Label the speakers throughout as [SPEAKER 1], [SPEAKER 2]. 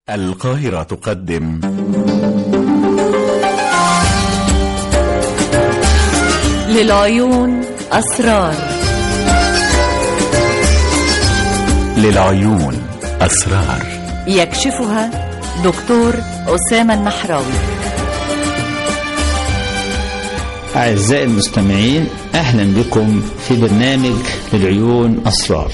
[SPEAKER 1] القاهرة تقدم
[SPEAKER 2] للعيون أسرار
[SPEAKER 1] للعيون أسرار
[SPEAKER 2] يكشفها دكتور أسامة النحراوي
[SPEAKER 3] أعزائي المستمعين أهلا بكم في برنامج للعيون أسرار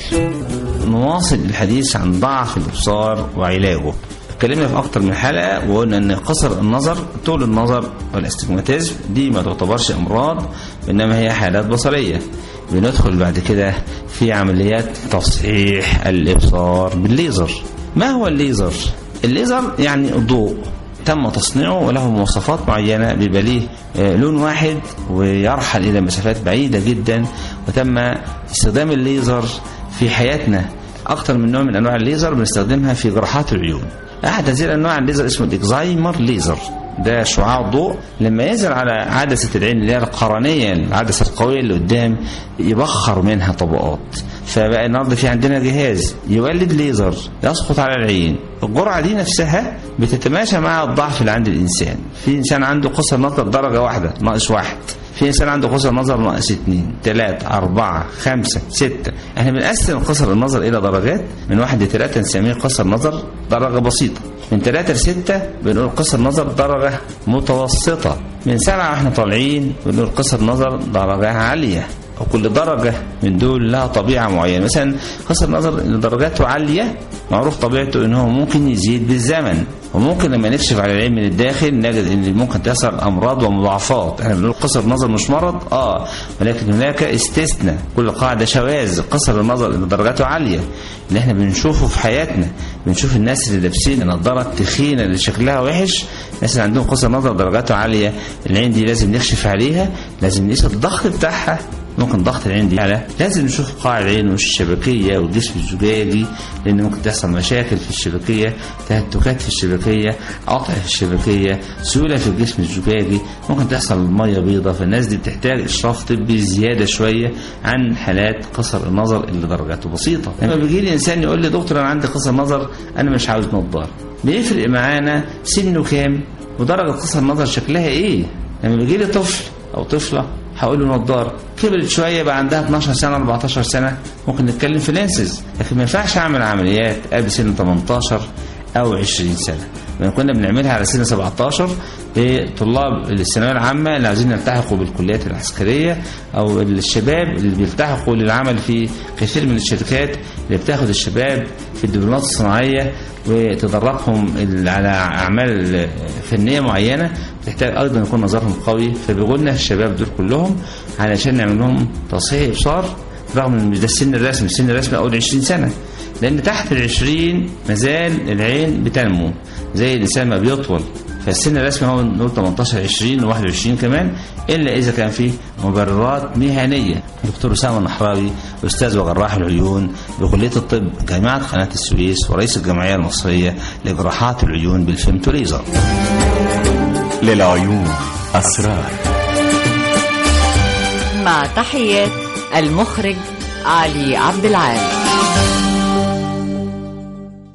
[SPEAKER 3] نواصل الحديث عن ضعف الإبصار وعلاجه اتكلمنا في أكتر من حلقة وقلنا أن قصر النظر طول النظر والاستجماتيزم دي ما تعتبرش أمراض إنما هي حالات بصرية بندخل بعد كده في عمليات تصحيح الإبصار بالليزر ما هو الليزر؟ الليزر يعني الضوء تم تصنيعه وله مواصفات معينة بيبقى ليه لون واحد ويرحل إلى مسافات بعيدة جدا وتم استخدام الليزر في حياتنا أكثر من نوع من أنواع الليزر بنستخدمها في جراحات العيون أحد هذه الأنواع الليزر اسمه الإكزايمر ليزر ده شعاع ضوء لما ينزل على عدسة العين اللي هي القرنية العدسة القوية اللي قدام يبخر منها طبقات فبقى النهارده في عندنا جهاز يولد ليزر يسقط على العين الجرعة دي نفسها بتتماشى مع الضعف اللي عند الإنسان في إنسان عنده قصر نظر درجة واحدة ناقص واحد في انسان عنده قصر نظر ناقص اثنين ثلاثة أربعة خمسة ستة احنا بنقسم قصر النظر إلى درجات من واحد لثلاثة نسميه قصر نظر درجة بسيطة من ثلاثة لستة بنقول قصر نظر درجة متوسطة من سبعة واحنا طالعين بنقول قصر نظر درجة عالية وكل درجة من دول لها طبيعة معينة مثلا قصر النظر اللي درجاته عالية معروف طبيعته ان هو ممكن يزيد بالزمن وممكن لما نكشف على العين من الداخل نجد ان ممكن تحصل امراض ومضاعفات احنا بنقول قصر النظر مش مرض اه ولكن هناك استثناء كل قاعدة شواذ قصر النظر اللي درجاته عالية اللي احنا بنشوفه في حياتنا بنشوف الناس اللي لابسين نظارة تخينة اللي شكلها وحش الناس اللي عندهم قصر نظر درجاته عالية العين دي لازم نكشف عليها لازم نقيس الضغط بتاعها ممكن ضغط العين دي على لازم نشوف قاع العين والشبكية والجسم الزجاجي لأن ممكن تحصل مشاكل في الشبكية تهتكات في الشبكية قطع في الشبكية سيولة في الجسم الزجاجي ممكن تحصل مية بيضة فالناس دي بتحتاج إشراف طبي زيادة شوية عن حالات قصر النظر اللي درجاته بسيطة لما بيجي لي إنسان يقول لي دكتور أنا عندي قصر نظر أنا مش عاوز نظارة بيفرق معانا سنه كام ودرجة قصر النظر شكلها إيه لما بيجي لي طفل أو طفلة هقول له نضاره كبرت شويه بقى عندها 12 سنه 14 سنه ممكن نتكلم في لينسز لكن ما ينفعش اعمل عمليات قبل سن 18 او 20 سنه لما كنا بنعملها على سن 17 لطلاب الثانويه العامه اللي عايزين يلتحقوا بالكليات العسكريه او الشباب اللي بيلتحقوا للعمل في كثير من الشركات اللي بتاخد الشباب في الدبلومات الصناعيه وتدربهم على اعمال فنيه معينه تحتاج ايضا يكون نظرهم قوي فبيقولنا الشباب دول كلهم علشان نعمل لهم تصحيح ابصار رغم ان مش ده السن الرسمي السن الرسمي اول 20 سنه لان تحت ال 20 مازال العين بتنمو زي الانسان ما بيطول فالسن الرسمي هو نقول 18 20 و21 كمان الا اذا كان فيه مبررات مهنيه دكتور اسامه النحراوي استاذ وجراح العيون بكليه الطب جامعه قناه السويس ورئيس الجمعيه المصريه لجراحات العيون بالفيمتوليزر
[SPEAKER 1] للعيون أسرار
[SPEAKER 2] مع تحيات المخرج علي عبد العال